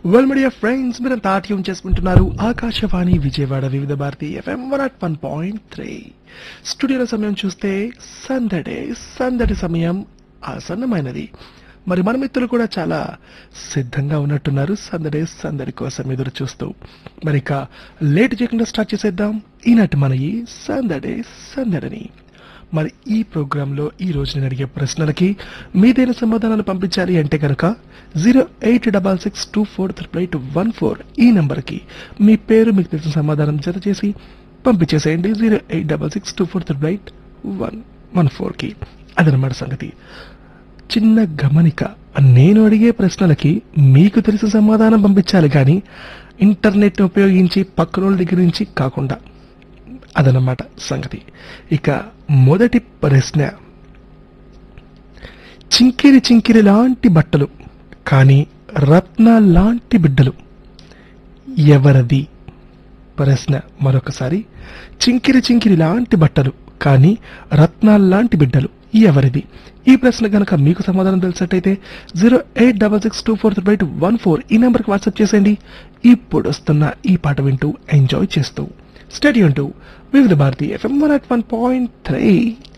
well media friends మీరంతా ఆట్యం చేసుకుంటున్నారు Akashvani Vijayawada Vividh Bharati FM one at one point three స్టూడియోలో సమయం చూస్తే సందడే సందడి సమయం ఆసన్నమైనది మరి మన మిత్రులు కూడా చాలా సిద్ధంగా ఉన్నట్టున్నారు సందడే సందడి కోసం ఎదురు చూస్తూ మరి ఇక లేట్ చేయకుండా స్టార్ట్ చేసేద్దాం ఈనాటి మన ఈ సందడే సందడిని మరి ఈ ప్రోగ్రాంలో ఈ రోజు నేను అడిగే ప్రశ్నలకి మీదైన సమాధానాలు పంపించాలి అంటే కనుక zero eight double six two four triple eight one four ఈ నంబర్కి మీ పేరు మీకు తెలిసిన సమాధానం జత చేసి పంపించేసేయండి zero eight double six two four triple eight one one ఫోర్కి అదనమాట సంగతి చిన్న గమనిక నేను అడిగే ప్రశ్నలకి మీకు తెలిసిన సమాధానం పంపించాలి కానీ ఇంటర్నెట్ ఉపయోగించి పక్కనోళ్ళ దగ్గర నుంచి కాకుండా అదనమాట సంగతి ఇక మొదటి ప్రశ్న చింకిరి చింకిరి లాంటి బట్టలు కానీ రత్న లాంటి బిడ్డలు ఎవరది ప్రశ్న మరొకసారి చింకిరి చింకిరి లాంటి బట్టలు కానీ రత్నాల్లాంటి బిడ్డలు ఎవరిది ఈ ప్రశ్న కనుక మీకు సమాధానం తెలిసినట్టయితే zero eight double six two four triple eight one four ఈ నెంబర్కి వాట్సాప్ చేసేయండి ఇప్పుడు వస్తున్న ఈ పాట వింటూ ఎంజాయ్ చేస్తూ స్టడీ ఉంటూ Vividh Bharati FM one at one point three